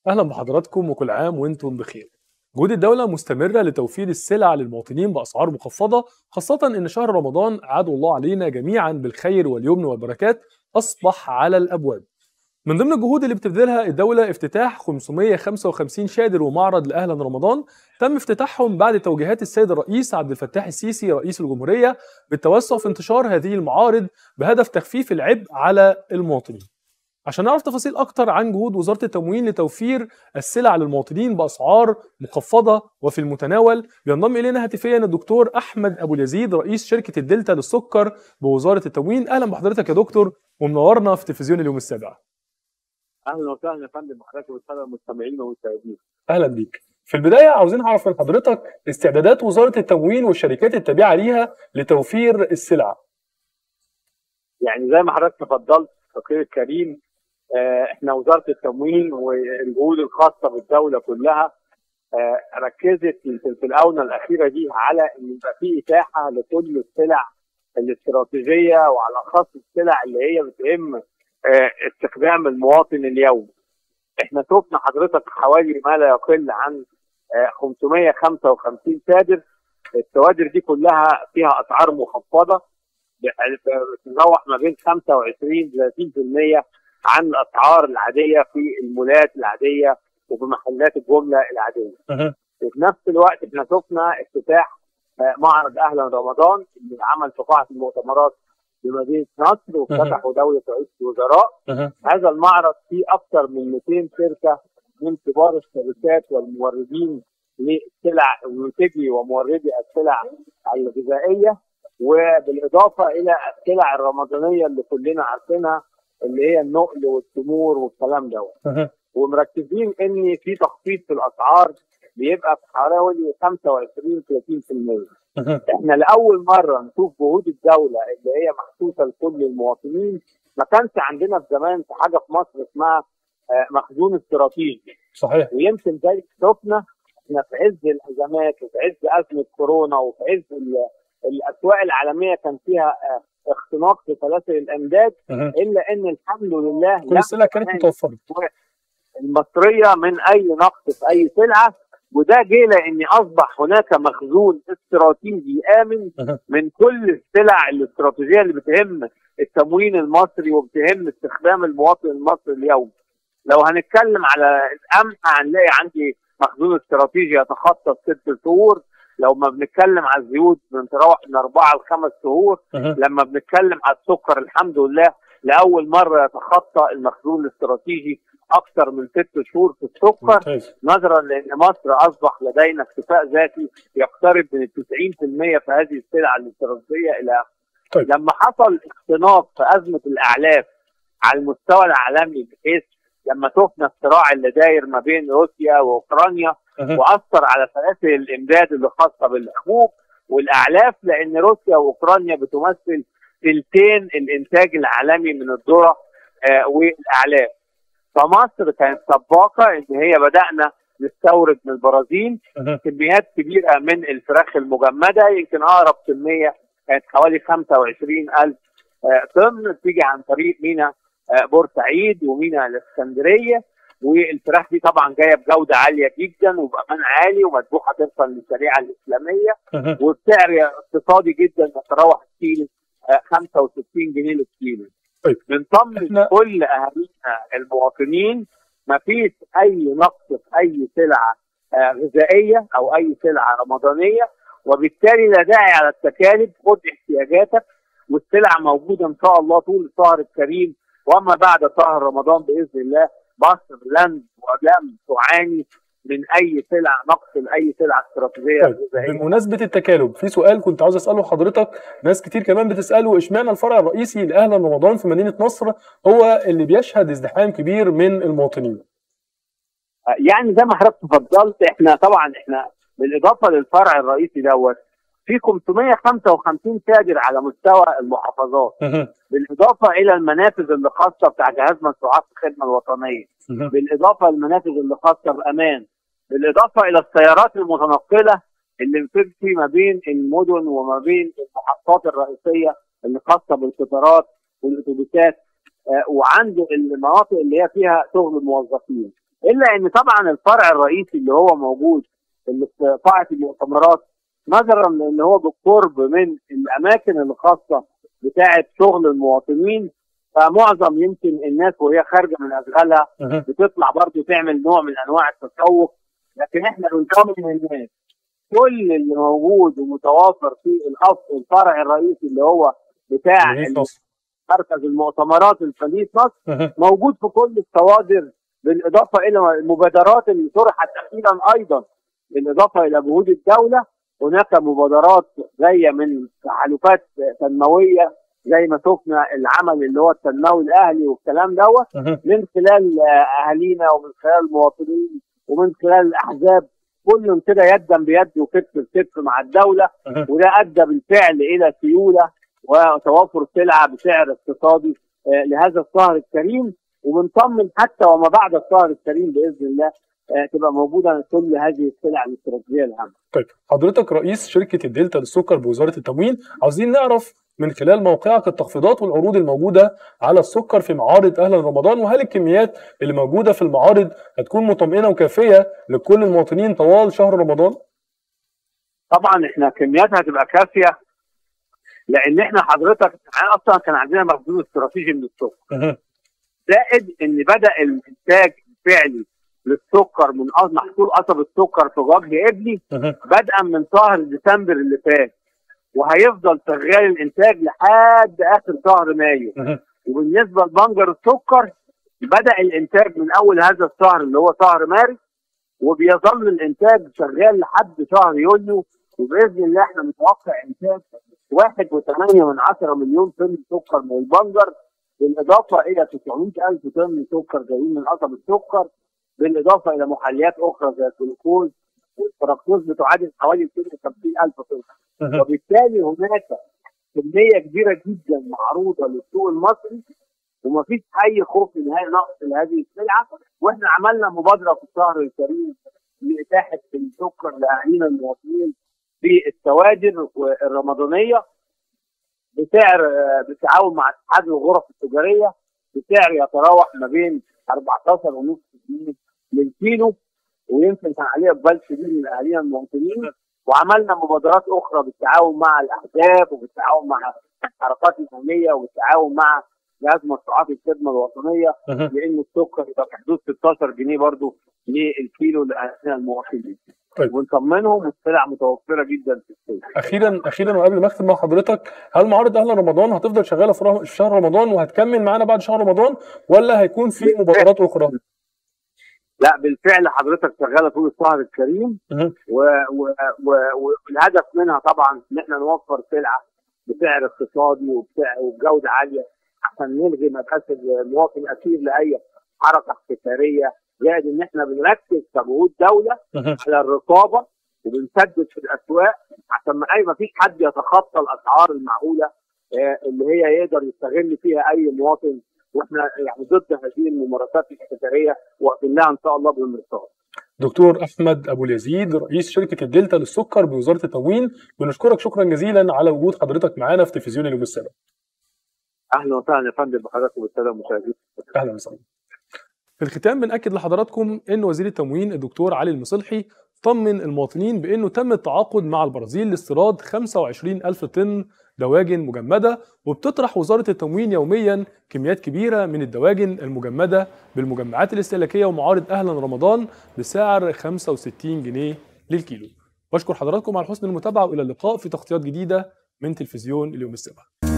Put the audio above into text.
أهلا بحضراتكم وكل عام وأنتم بخير. جهود الدولة مستمرة لتوفير السلع للمواطنين بأسعار مخفضة خاصة إن شهر رمضان عاد الله علينا جميعا بالخير واليمن والبركات أصبح على الأبواب. من ضمن الجهود اللي بتبذلها الدولة افتتاح 555 شادر ومعرض لأهلا رمضان تم افتتاحهم بعد توجيهات السيد الرئيس عبد الفتاح السيسي رئيس الجمهورية بالتوسع في انتشار هذه المعارض بهدف تخفيف العبء على المواطنين. عشان نعرف تفاصيل أكتر عن جهود وزارة التموين لتوفير السلع للمواطنين بأسعار مخفضة وفي المتناول بينضم إلينا هاتفيا الدكتور أحمد أبو اليزيد رئيس شركة الدلتا للسكر بوزارة التموين أهلا بحضرتك يا دكتور ومنورنا في تلفزيون اليوم السابع اهلا وسهلا يا فندم بحضرتك والساده المستمعين والمشاهدين أهلا بيك في البداية عاوزين نعرف من حضرتك استعدادات وزارة التموين والشركات التابعة ليها لتوفير السلع يعني زي ما حضرتك تفضلت فقير الكريم آه، احنا وزاره التموين والجهود الخاصه بالدوله كلها آه، ركزت يمكن في الاونه الاخيره دي على ان يبقى في اتاحه لكل السلع الاستراتيجيه وعلى خاص السلع اللي هي بتهم آه، استخدام المواطن اليومي. احنا شفنا حضرتك حوالي ما لا يقل عن آه، 555 صادر الصوادر دي كلها فيها اسعار مخفضه بتتراوح ما بين 25 ل 30% عن الاسعار العاديه في المولات العاديه وفي محلات الجمله العاديه. وفي نفس الوقت احنا شفنا افتتاح آه، معرض اهلا رمضان اللي عمل في قاعه المؤتمرات بمدينه نصر وافتتحه دوله رئيس الوزراء. هذا المعرض فيه اكثر من 200 شركه من كبار الشركات والموردين للسلع المنتجي وموردي السلع الغذائيه وبالاضافه الى السلع الرمضانيه اللي كلنا عارفينها اللي هي النقل والتمور والكلام دوت ومركزين ان في تخفيض في الاسعار بيبقى في حوالي 25 30% احنا لاول مره نشوف جهود الدوله اللي هي محسوسه لكل المواطنين ما كانش عندنا في زمان في حاجه في مصر اسمها آه، مخزون استراتيجي صحيح ويمكن زي شفنا احنا في عز الازمات وفي عز ازمه كورونا وفي عز ال- الاسواق العالميه كان فيها آه، اختناق في سلاسل الامداد الا ان الحمد لله كل السلع كانت متوفرة المصريه من اي نقص في اي سلعه وده جه لان اصبح هناك مخزون استراتيجي امن من كل السلع الاستراتيجيه اللي بتهم التموين المصري وبتهم استخدام المواطن المصري اليوم. لو هنتكلم على القمح هنلاقي عندي مخزون استراتيجي يتخطى ست شهور لو ما بنتكلم على الزيوت بنتراوح من اربعه لخمس شهور لما بنتكلم على السكر الحمد لله لاول مره يتخطى المخزون الاستراتيجي اكثر من ست شهور في السكر ممتاز نظرا لان مصر اصبح لدينا اكتفاء ذاتي يقترب من ال 90% في هذه السلع الاستراتيجيه الى آخره. طيب. لما حصل اختناق في ازمه الاعلاف على المستوى العالمي بحيث لما شفنا الصراع اللي داير ما بين روسيا واوكرانيا واثر على سلاسل الامداد اللي خاصه بالحبوب والاعلاف لان روسيا واوكرانيا بتمثل ثلثين الانتاج العالمي من الذره آه والاعلاف فمصر كانت سباقه ان هي بدانا نستورد من البرازيل كميات كبيره من الفراخ المجمده يمكن اقرب كميه كانت حوالي 25 الف آه، طن بتيجي عن طريق مينا آه، بورسعيد ومينا الاسكندريه والفراخ دي طبعا جايه بجوده عاليه جدا وبامان عالي ومذبوحه طبقا للشريعه الاسلاميه وبسعر اقتصادي جدا يتراوح الكيلو آه، 65 جنيه للكيلو. طيب. بنطمن إحنا- كل اهالينا المواطنين ما فيش اي نقص في اي سلعه آه، غذائيه او اي سلعه رمضانيه وبالتالي لا داعي على التكالب خد احتياجاتك والسلع موجوده ان شاء الله طول الشهر الكريم وما بعد شهر رمضان باذن الله مصر لن ولم تعاني من اي سلع نقص لاي سلعه استراتيجيه طيب غذائيه بمناسبة التكالب في سؤال كنت عاوز اساله حضرتك ناس كتير كمان بتساله اشمعنى الفرع الرئيسي لاهلا رمضان في مدينة نصر هو اللي بيشهد ازدحام كبير من المواطنين يعني زي ما حضرتك تفضلت احنا طبعا احنا بالاضافه للفرع الرئيسي دوت في 555 تاجر على مستوى المحافظات بالاضافه الى المنافذ اللي خاصه بتاع جهاز مشروعات الخدمه الوطنيه بالاضافه للمنافذ اللي خاصه بامان بالاضافه الى السيارات المتنقله اللي بتمشي ما بين المدن وما بين المحطات الرئيسيه اللي خاصه بالقطارات والاتوبيسات آه، وعند المناطق اللي هي فيها شغل موظفين الا ان طبعا الفرع الرئيسي اللي هو موجود اللي في قاعه المؤتمرات نظرا لان هو بالقرب من الاماكن الخاصه بتاعه شغل المواطنين فمعظم يمكن الناس وهي خارجه من اشغالها أها. بتطلع برضه تعمل نوع من انواع التسوق لكن احنا بنطمن الناس كل اللي موجود ومتوافر في الاصل الفرع الرئيسي اللي هو بتاع مدينة نصر. مركز المؤتمرات الفريق مصر أها. موجود في كل الصوادر بالاضافه الى المبادرات اللي طرحت اخيرا ايضا بالاضافه الى جهود الدوله هناك مبادرات جايه من تحالفات تنمويه زي ما شفنا العمل اللي هو التنموي الاهلي والكلام دوت أها. من خلال آه، اهالينا ومن خلال المواطنين ومن خلال الاحزاب كلهم كده يدا بيد وكتف بكتف مع الدوله أها. وده ادى بالفعل الى سيوله وتوافر سلعه بسعر اقتصادي آه، لهذا الشهر الكريم وبنطمن حتى وما بعد الشهر الكريم باذن الله آه، تبقى موجوده كل هذه السلع الاستراتيجيه الهامه. طيب حضرتك رئيس شركة الدلتا للسكر بوزارة التموين عاوزين نعرف من خلال موقعك التخفيضات والعروض الموجودة على السكر في معارض أهلا رمضان وهل الكميات اللي موجودة في المعارض هتكون مطمئنة وكافية لكل المواطنين طوال شهر رمضان؟ طبعا احنا كمياتها هتبقى كافيه لان احنا حضرتك اصلا كان عندنا مخزون استراتيجي من السكر أها. زائد ان بدا الانتاج الفعلي للسكر من أص- محصول قصب السكر في وجه ابلي أها. بدءا من شهر ديسمبر اللي فات وهيفضل شغال الانتاج لحد اخر شهر مايو أها. وبالنسبه لبنجر السكر بدا الانتاج من اول هذا الشهر اللي هو شهر مارس وبيظل الانتاج شغال لحد شهر يوليو وباذن الله احنا متوقع انتاج واحد وثمانية من عشرة مليون طن سكر من البنجر بالاضافه الى 900 الف طن سكر جايين من قصب السكر بالاضافه الى محليات اخرى زي الجلوكوز والفركتوز بتعادل حوالي 250 الف طن أها. وبالتالي هناك كميه كبيره جدا معروضه للسوق المصري ومفيش اي خوف من هاي نقص لهذه السلعه واحنا عملنا مبادره في الشهر الكريم لاتاحه السكر لاهالينا المواطنين في التواجر الرمضانيه بسعر آه، بالتعاون مع اتحاد الغرف التجاريه بسعر يتراوح ما بين 14 ونص جنيه للكيلو ويمكن كان عليه اقبال شديد من اهالينا المواطنين وعملنا مبادرات اخرى بالتعاون مع الاحزاب وبالتعاون مع الحركات الامنيه وبالتعاون مع جهاز مشروعات الخدمه الوطنيه أها. لان السكر يبقى في حدود 16 جنيه برضه للكيلو لاهالينا المواطنين طيب. ونطمنهم السلع متوفره جدا في السوق اخيرا اخيرا وقبل ما اختم مع حضرتك هل معارض اهلا رمضان هتفضل شغاله في ره- في شهر رمضان وهتكمل معانا بعد شهر رمضان ولا هيكون في مبادرات اخرى؟ لا بالفعل حضرتك شغاله طول الشهر الكريم أها. و- و- و- والهدف منها طبعا ان احنا نوفر سلعه بسعر اقتصادي وبسعر وبجوده عاليه عشان نلغي مبحث المواطن اسير لاي حركه احتكاريه زائد ان احنا بنركز كجهود دوله أها. على الرقابه وبنسدد في الاسواق عشان ما اي ما فيش حد يتخطى الاسعار المعقوله آه، اللي هي يقدر يستغل فيها اي مواطن واحنا يعني ضد هذه الممارسات الاحتكاريه واقفين لها ان شاء الله بالمرصاد. دكتور احمد ابو اليزيد رئيس شركه الدلتا للسكر بوزاره التموين بنشكرك شكرا جزيلا على وجود حضرتك معانا في تلفزيون اليوم السابع اهلا وسهلا يا فندم بحضراتكم والساده المشاهدين. اهلا وسهلا في الختام بنأكد لحضراتكم ان وزير التموين الدكتور علي المصلحي طمن المواطنين بانه تم التعاقد مع البرازيل لاستيراد 25 الف طن دواجن مجمده وبتطرح وزاره التموين يوميا كميات كبيره من الدواجن المجمده بالمجمعات الاستهلاكيه ومعارض اهلا رمضان بسعر 65 جنيه للكيلو بشكر حضراتكم على حسن المتابعه والى اللقاء في تغطيات جديده من تلفزيون اليوم السابع